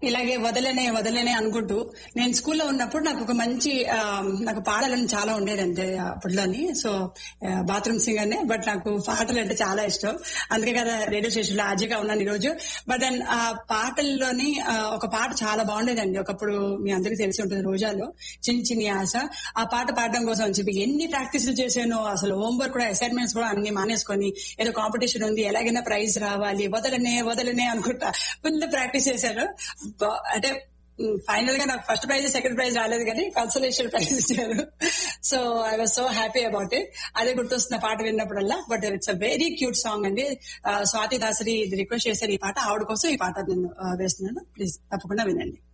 ఇలాగే వదలనే వదలనే అనుకుంటూ నేను స్కూల్లో ఉన్నప్పుడు నాకు ఒక మంచి ఆ, నాకు పాడాలని చాలా ఉండేది అంతే అప్పట్లోని సో బాత్రూమ్ సింగర్నే బట్ నాకు పాటలు అంటే చాలా ఇష్టం అందుకే కదా రేడియో స్టేషన్ లో ఆజీగా ఉన్నాను ఈ రోజు బట్ దెన్ ఆ పాటల్లోని ఆ, ఒక పాట చాలా బాగుండేదండి ఒకప్పుడు మీ అందరికీ తెలిసి ఉంటుంది రోజాలో చిన్ని చిన్ని ఆశ ఆ పాట పాడడం కోసం అని చెప్పి ఎన్ని ప్రాక్టీసులు చేశానో అసలు హోంవర్క్ కూడా అసైన్మెంట్స్ కూడా అన్ని మానేసుకొని ఏదో కాంపిటీషన్ ఉంది ఎలాగైనా ప్రైజ్ రావాలి వదలనే వదలనే అనుకుంటా ఫుల్ ప్రాక్టీస్ చేశాను బా- అంటే ఫైనల్ గా నాకు ఫస్ట్ ప్రైజ్ సెకండ్ ప్రైజ్ రాలేదు కానీ కన్సలేషన్ ప్రైజ్ ఇచ్చారు so I was so happy about it అదే గుర్తొస్తున్న పాట విన్నప్పుడల్లా but it's a very cute song అండి ఆ, స్వాతి దాసరి రిక్వెస్ట్ చేశారు ఈ పాట ఆవిడ కోసం ఈ పాట నేను ఆ, వేస్తున్నాను ప్లీజ్ తప్పకుండా వినండి